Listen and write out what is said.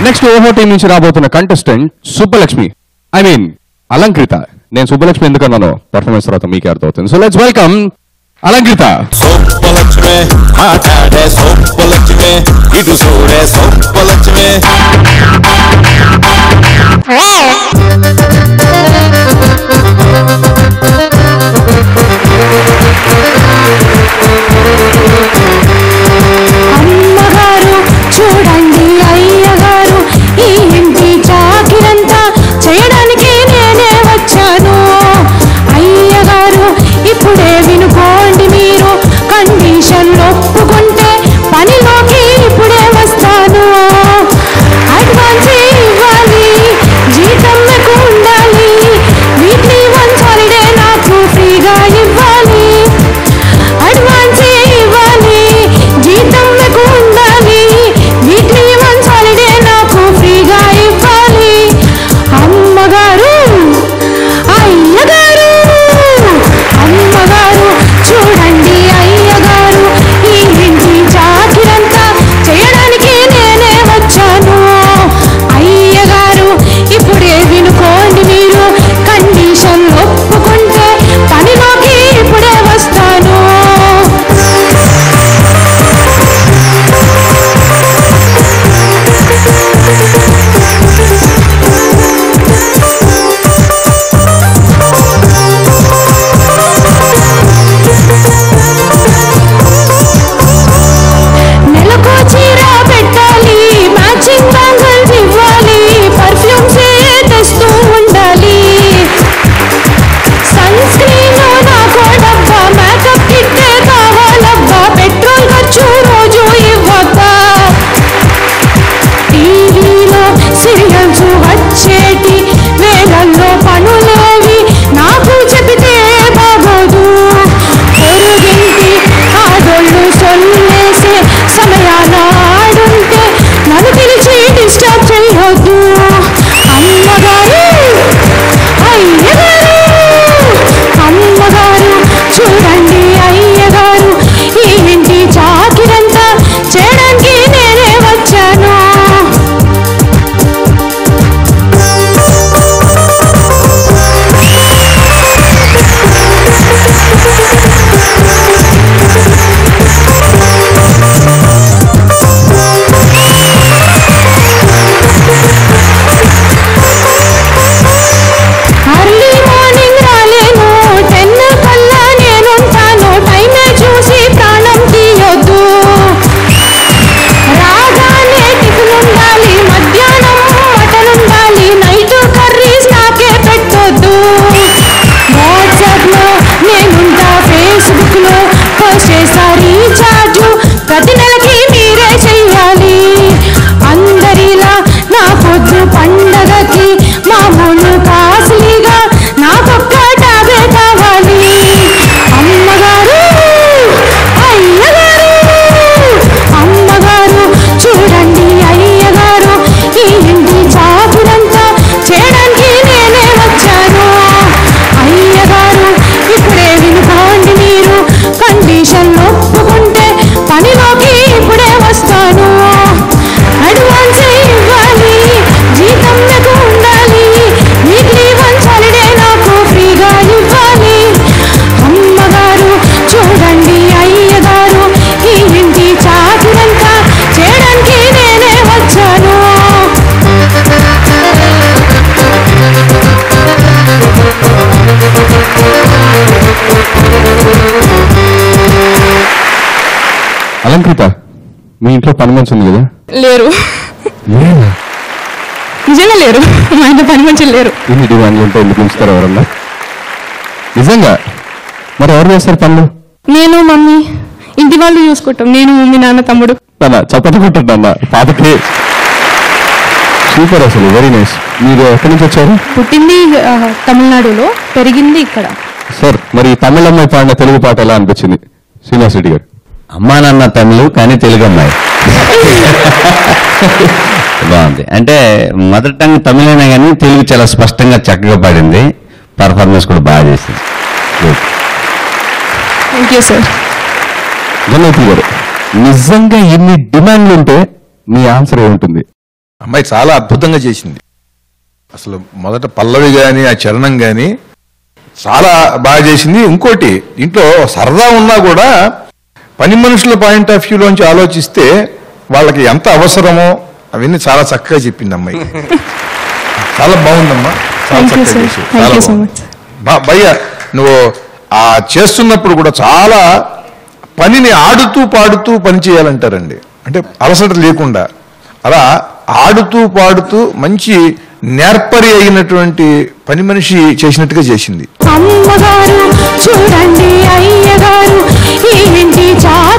Next ఓహో team నుంచి రాబోతున్న contestant Subbalakshmi I mean Alankrita నేను సుబ్బలక్ష్మి ఎందుకన్నాను పర్ఫార్మెన్స్ తర్వాత మీకే అర్థమవుతుంది so let's welcome Alankrita Soppalakshmi మాట్లాడే సొప్పలక్ష్మి ఇటు చూడే సొప్పలక్ష్మి అమ్మగారు చూడండి అయ్యగారు ఈ ఇంటి చాకిరంతా చేయడానికి నేనే వచ్చాను అయ్యగారు ఇప్పుడే వినుకోండి మీరు కండిషన్ ఒప్పుకుంటే పనిలోకి ఇప్పుడే వస్తాను అడ్వాన్స్ ఇవ్వాలి జీతం మీకు ఉండాలి వీక్లీ వన్స్ హాలిడే నాకు ఫ్రీగా ఇవ్వాలి అడ్వాన్స్ ఇవ్వాలి జీతం మీకు ఉండాలి వీక్లీ వన్స్ హాలిడే నాకు ఫ్రీగా ఇవ్వాలి అమ్మగారు అయ్యగారు అమ్మగారు చూడండి అయ్యగారు ఈ ఇంటి చాకిరంతా చేయడానికి నేనే వచ్చాను అయ్యగారు ఇప్పుడే వినుకోండి మీరు కండిషన్ ఒప్పుకుంటే పనిలోకి ఇప్పుడే వస్తాను నెలకు చీర పెట్టాలి మ్యాచింగ్ బ్యాంగిల్స్ ఇవ్వాలి పర్ఫ్యూమ్స్ తెస్తూ ఉండాలి సన్ స్క్రీన్ నాకో డబ్బా మేకప్ కిట్ కావాలబ్బా పెట్రోల్ ఖర్చు రోజు ఇవ్వద్దా టీవీలో సీరియల్స్ వచ్చేటి వేలల్లో పనులేవి నాకు చెబితే బాగోదు పొరుగింటి ఆడోళ్ళు సొల్లేసే సమయాన ఆడుంటే నన్ను పిలిచి డిస్టర్బ్ చేయొద్దు అమ్మగారు అయ్యగారు అమ్మగారు చూడండి అయ్యగారు ఈ ఇంటి చాకిరంతా చేయడానికి నేనే వచ్చాను అర్లీ మార్నింగ్ రాలేను టెన్ కల్లా నేనుంటాను టైమే చూసి ప్రాణం తీయొద్దు రాగానే టిఫిన్ ఉండాలి మధ్యాహ్నం మటన్ ఉండాలి నైట్ కర్రీస్ నాకే పెట్టొద్దు వాట్సాప్ లో నేనుంటా ఫేస్బుక్ లో పోస్ట్ చేస్తా రీఛార్జ్ ప్రతి నెలకి మీరే చెయ్యాలి అందరిలా నా పొద్దు పండగకి మామూలు కాస్ట్లీగా నాకొక్క టాబే కావాలి అమ్మగారు అయ్యగారు అమ్మగారు చూడండి అయ్యగారు ఈ ఇంటి చాకురంతా చేయడానికి నేనే వచ్చాను అయ్యగారు ఇప్పుడే వినుకోండి మీరు కండిషన్ ఒప్పుకుంటే పనిలోకి ఇప్పుడే వస్తాను అడ్వాన్స్ ఇవ్వాలి జీతం నాకు ఉండాలి వీక్లీ వన్స్ హాలిడే నాకు ఫ్రీగా ఇవ్వాలి అమ్మగారు చూడండి అయ్యగారు ఈ ఇంటి చాకిరంతా చేయడానికి నేనే వచ్చాను అలంకృత మీ ఇంట్లో పని మంచి ఉంది కదా లేరు నిజంగా లేరు మా ఇంట్లో పని మంచిగా లేరు ఇన్ని డిమాండ్లు ఉంటే ఎందుకు ఉంచుతారు ఎవరన్నా నిజంగా మరి ఎవరు చేస్తారు పనులు నేను మమ్మీ ఇంటి వాళ్ళు చూసుకుంటాం నేను మీ నాన్న తమ్ముడు నాన్న చప్పటి కొట్టండి అన్న పాపకి సూపర్ అసలు వెరీ నైస్ మీరు ఎక్కడి నుంచి వచ్చారు పుట్టింది ఆ, తమిళనాడులో పెరిగింది ఇక్కడ సార్ మరి ఈ తమిళ అమ్మాయి పాడిన తెలుగు పాట ఎలా అనిపించింది శ్రీనివాస్ రెడ్డి గారు అమ్మా నాన్న తమిళ్ కానీ తెలుగు అమ్మాయి బాగుంది అంటే మదర్ టంగ్ తమిళైనా కానీ తెలుగు చాలా స్పష్టంగా చక్కగా పాడింది పర్ఫార్మెన్స్ కూడా బాగా చేసింది Good. థ్యాంక్ యూ సార్ జనోపి గారు నిజంగా ఇన్ని డిమాండ్లు ఉంటే మీ ఆన్సర్ ఏముంటుంది అమ్మాయి చాలా అద్భుతంగా చేసింది అసలు మొదట పల్లవి కానీ ఆ చరణం కానీ చాలా బాగా చేసింది ఇంకోటి ఇంట్లో సరదా ఉన్నా కూడా పని మనుషుల పాయింట్ ఆఫ్ వ్యూలోంచి ఆలోచిస్తే వాళ్ళకి ఎంత అవసరమో అవన్నీ చాలా చక్కగా చెప్పింది అమ్మాయి చాలా బాగుందమ్మా చాలా Thank you, చక్కగా sir. చేసావు. Thank చాలా you so బాగుంది. much. బా- భయ్య నువ్వు ఆ చేస్తున్నప్పుడు కూడా చాలా పనిని ఆడుతూ పాడుతూ పని చేయాలంటారండి అంటే అలసట లేకుండా అలా ఆడుతూ పాడుతూ మంచి నేర్పరి అయినటువంటి పని మనిషి చేసినట్టుగా చేసింది అమ్మగారు చూడండి అయ్యగారు ఈ ఇంటి చా